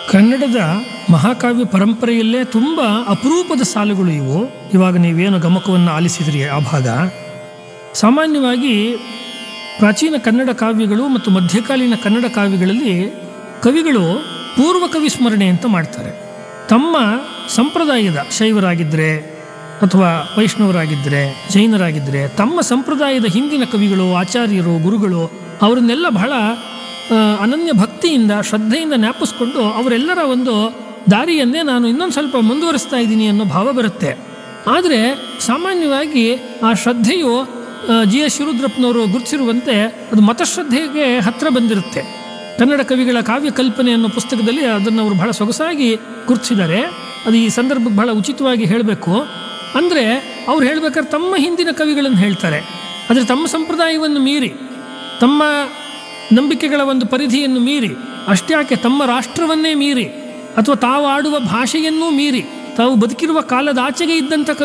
ಕನ್ನಡದ ಮಹಾಕಾವ್ಯ ಪರಂಪರೆಯಲ್ಲೇ ತುಂಬ ಅಪರೂಪದ ಸಾಲುಗಳು ಇವು ಇವಾಗ ನೀವೇನು ಗಮಕವನ್ನು ಆಲಿಸಿದ್ರಿ ಆ ಭಾಗ ಸಾಮಾನ್ಯವಾಗಿ ಪ್ರಾಚೀನ ಕನ್ನಡ ಕಾವ್ಯಗಳು ಮತ್ತು ಮಧ್ಯಕಾಲೀನ ಕನ್ನಡ ಕಾವ್ಯಗಳಲ್ಲಿ ಕವಿಗಳು ಪೂರ್ವ ಕವಿ ಸ್ಮರಣೆ ಅಂತ ಮಾಡ್ತಾರೆ ತಮ್ಮ ಸಂಪ್ರದಾಯದ ಶೈವರಾಗಿದ್ದರೆ ಅಥವಾ ವೈಷ್ಣವರಾಗಿದ್ದರೆ ಜೈನರಾಗಿದ್ದರೆ ತಮ್ಮ ಸಂಪ್ರದಾಯದ ಹಿಂದಿನ ಕವಿಗಳು ಆಚಾರ್ಯರು ಗುರುಗಳು ಅವರನ್ನೆಲ್ಲ ಬಹಳ ಆ, ಅನನ್ಯ ಭಕ್ತಿಯಿಂದ ಶ್ರದ್ಧೆಯಿಂದ ಜ್ಞಾಪಿಸ್ಕೊಂಡು ಅವರೆಲ್ಲರ ಒಂದು ದಾರಿಯನ್ನೇ ನಾನು ಇನ್ನೊಂದು ಸ್ವಲ್ಪ ಮುಂದುವರಿಸ್ತಾ ಇದ್ದೀನಿ ಅನ್ನೋ ಭಾವ ಬರುತ್ತೆ ಆದರೆ ಸಾಮಾನ್ಯವಾಗಿ ಆ ಶ್ರದ್ಧೆಯು ಆ, ಜಿ ಎಸ್ ಶಿರುದ್ರಪ್ಪನವರು ಗುರುತಿಸಿರುವಂತೆ ಅದು ಮತಶ್ರದ್ಧೆಗೆ ಹತ್ತಿರ ಬಂದಿರುತ್ತೆ ಕನ್ನಡ ಕವಿಗಳ ಕಾವ್ಯ ಕಲ್ಪನೆ ಅನ್ನೋ ಪುಸ್ತಕದಲ್ಲಿ ಅದನ್ನು ಅವರು ಬಹಳ ಸೊಗಸಾಗಿ ಗುರುತಿಸಿದ್ದಾರೆ ಅದು ಈ ಸಂದರ್ಭಕ್ಕೆ ಬಹಳ ಉಚಿತವಾಗಿ ಹೇಳಬೇಕು ಅಂದರೆ ಅವ್ರು ಹೇಳ್ಬೇಕಾದ್ರೆ ತಮ್ಮ ಹಿಂದಿನ ಕವಿಗಳನ್ನು ಹೇಳ್ತಾರೆ ಆದರೆ ತಮ್ಮ ಸಂಪ್ರದಾಯವನ್ನು ಮೀರಿ ತಮ್ಮ ನಂಬಿಕೆಗಳ ಒಂದು ಪರಿಧಿಯನ್ನು ಮೀರಿ ಅಷ್ಟ್ಯಾಕೆ ತಮ್ಮ ರಾಷ್ಟ್ರವನ್ನೇ ಮೀರಿ ಅಥವಾ ತಾವು ಆಡುವ ಭಾಷೆಯನ್ನೂ ಮೀರಿ ತಾವು ಬದುಕಿರುವ ಕಾಲದ ಆಚೆಗೆ ಇದ್ದಂಥ ಕವಿ